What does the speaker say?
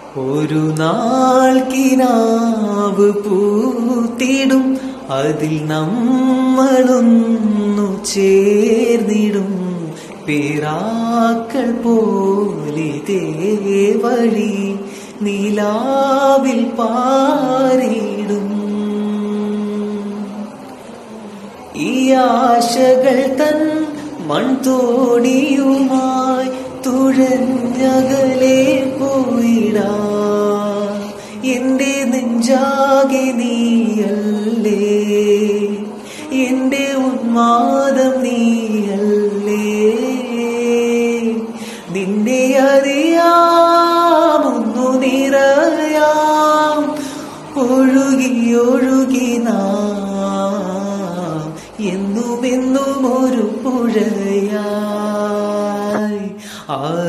ഒരു നാൾ കിനാവ് പൂത്തിടും അതിൽ നമ്മളൊന്നു ചേർന്നിടും പേരാക്കൾ പോലിതേ വഴി നിലാവിൽ പാറിയിടും ഈ ആശകൾ തൻ മൺതോണിയുമായി തുഴഞ്ഞകലെ പോയിടാ എന്റെ നെഞ്ചാകെ നീയല്ലേ എന്റെ ഉന്മാദം നീയല്ലേ നിന്നെ അറിയാമൊന്നു നിറയാം ഒഴുകി ഒഴുകി നാം എന്നുമെന്നും ഒരു പുഴയായി ആ